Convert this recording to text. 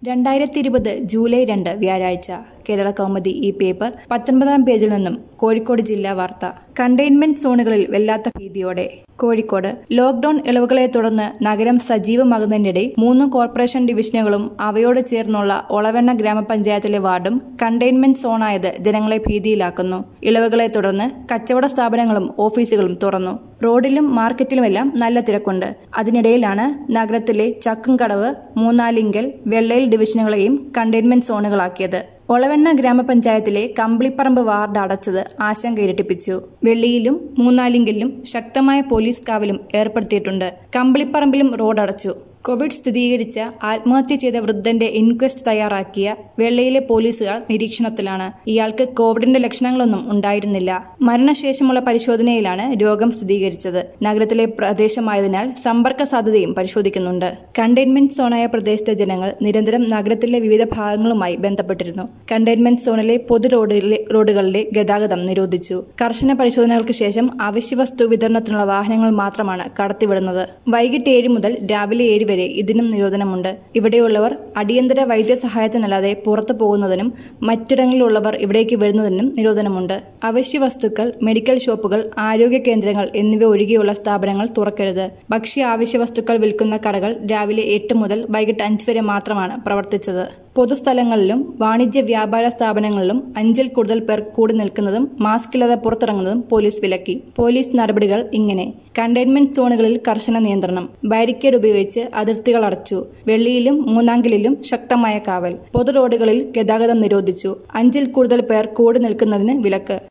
രണ്ടായിരത്തി ഇരുപത് ജൂലൈ രണ്ട് വ്യാഴാഴ്ച കേരള കൗമുദി ഈ പേപ്പർ പത്തൊൻപതാം പേജിൽ നിന്നും കോഴിക്കോട് ജില്ലാ വാർത്ത കണ്ടെയ്ൻമെന്റ് സോണുകളിൽ വല്ലാത്ത ഭീതിയോടെ കോഴിക്കോട് ലോക്ഡൌൺ ഇളവുകളെ തുടർന്ന് നഗരം സജീവമാകുന്നതിനിടെ മൂന്ന് കോർപ്പറേഷൻ ഡിവിഷനുകളും അവയോട് ചേർന്നുള്ള ഒളവെണ്ണ ഗ്രാമപഞ്ചായത്തിലെ വാർഡും കണ്ടെയ്ൻമെന്റ് സോണായത് ജനങ്ങളെ ഭീതിയിലാക്കുന്നു ഇളവുകളെ തുടർന്ന് കച്ചവട സ്ഥാപനങ്ങളും ഓഫീസുകളും തുറന്നു റോഡിലും മാർക്കറ്റിലുമെല്ലാം നല്ല തിരക്കുണ്ട് അതിനിടയിലാണ് നഗരത്തിലെ ചക്കുംകടവ് മൂന്നാലിങ്കൽ വെള്ളയിൽ ഡിവിഷനുകളെയും കണ്ടെയ്ൻമെന്റ് സോണുകളാക്കിയത് ഒളവെണ്ണ ഗ്രാമപഞ്ചായത്തിലെ കമ്പിളിപ്പറമ്പ് വാർഡ് അടച്ചത് ആശങ്ക ഇരട്ടിപ്പിച്ചു വെള്ളിയിലും മൂന്നാലിങ്കലിലും ശക്തമായ പോലീസ് കാവലും ഏർപ്പെടുത്തിയിട്ടുണ്ട് കമ്പിളിപ്പറമ്പിലും റോഡ് അടച്ചു കോവിഡ് സ്ഥിരീകരിച്ച ആത്മഹത്യ ചെയ്ത വൃദ്ധന്റെ ഇൻക്വസ്റ്റ് തയ്യാറാക്കിയ വെള്ളയിലെ പോലീസുകാർ നിരീക്ഷണത്തിലാണ് ഇയാൾക്ക് കോവിഡിന്റെ ലക്ഷണങ്ങളൊന്നും ഉണ്ടായിരുന്നില്ല മരണശേഷമുള്ള പരിശോധനയിലാണ് രോഗം സ്ഥിരീകരിച്ചത് നഗരത്തിലെ പ്രദേശമായതിനാൽ സമ്പർക്ക സാധ്യതയും പരിശോധിക്കുന്നുണ്ട് കണ്ടെയ്ൻമെന്റ് സോണായ പ്രദേശത്തെ ജനങ്ങൾ നിരന്തരം നഗരത്തിലെ വിവിധ ഭാഗങ്ങളുമായി ബന്ധപ്പെട്ടിരുന്നു കണ്ടെയ്ൻമെന്റ് സോണിലെ പൊതു റോഡിലെ റോഡുകളിലെ ഗതാഗതം നിരോധിച്ചു കർശന പരിശോധനകൾക്ക് ശേഷം അവശ്യവസ്തു വിതരണത്തിനുള്ള വാഹനങ്ങൾ മാത്രമാണ് കടത്തിവിടുന്നത് വൈകിട്ട് ഏഴ് മുതൽ രാവിലെ ഏഴ് വരെ ഇതിനും നിരോധനമുണ്ട് ഇവിടെയുള്ളവർ അടിയന്തര വൈദ്യസഹായത്തിനല്ലാതെ പുറത്തു പോകുന്നതിനും മറ്റിടങ്ങളിലുള്ളവർ ഇവിടേക്ക് വരുന്നതിനും നിരോധനമുണ്ട് അവശ്യ വസ്തുക്കൾ മെഡിക്കൽ ഷോപ്പുകൾ ആരോഗ്യ കേന്ദ്രങ്ങൾ എന്നിവ ഒഴികെയുള്ള സ്ഥാപനങ്ങൾ തുറക്കരുത് ഭക്ഷ്യ ആവശ്യ വസ്തുക്കൾ വിൽക്കുന്ന കടകൾ രാവിലെ എട്ട് മുതൽ വൈകിട്ട് അഞ്ച് വരെ മാത്രമാണ് പ്രവർത്തിച്ചത് പൊതുസ്ഥലങ്ങളിലും വാണിജ്യ വ്യാപാര സ്ഥാപനങ്ങളിലും അഞ്ചിൽ കൂടുതൽ പേർ കൂടി നിൽക്കുന്നതും മാസ്കില്ലാതെ പുറത്തിറങ്ങുന്നതും പോലീസ് വിലക്കി പോലീസ് നടപടികൾ ഇങ്ങനെ കണ്ടെയ്ൻമെന്റ് സോണുകളിൽ കർശന നിയന്ത്രണം ബാരിക്കേഡ് ഉപയോഗിച്ച് അതിർത്തികൾ അടച്ചു വെള്ളിയിലും മൂന്നാങ്കിലിലും ശക്തമായ കാവൽ പൊതു റോഡുകളിൽ ഗതാഗതം നിരോധിച്ചു അഞ്ചിൽ കൂടുതൽ പേർ കൂടി നിൽക്കുന്നതിന് വിലക്ക്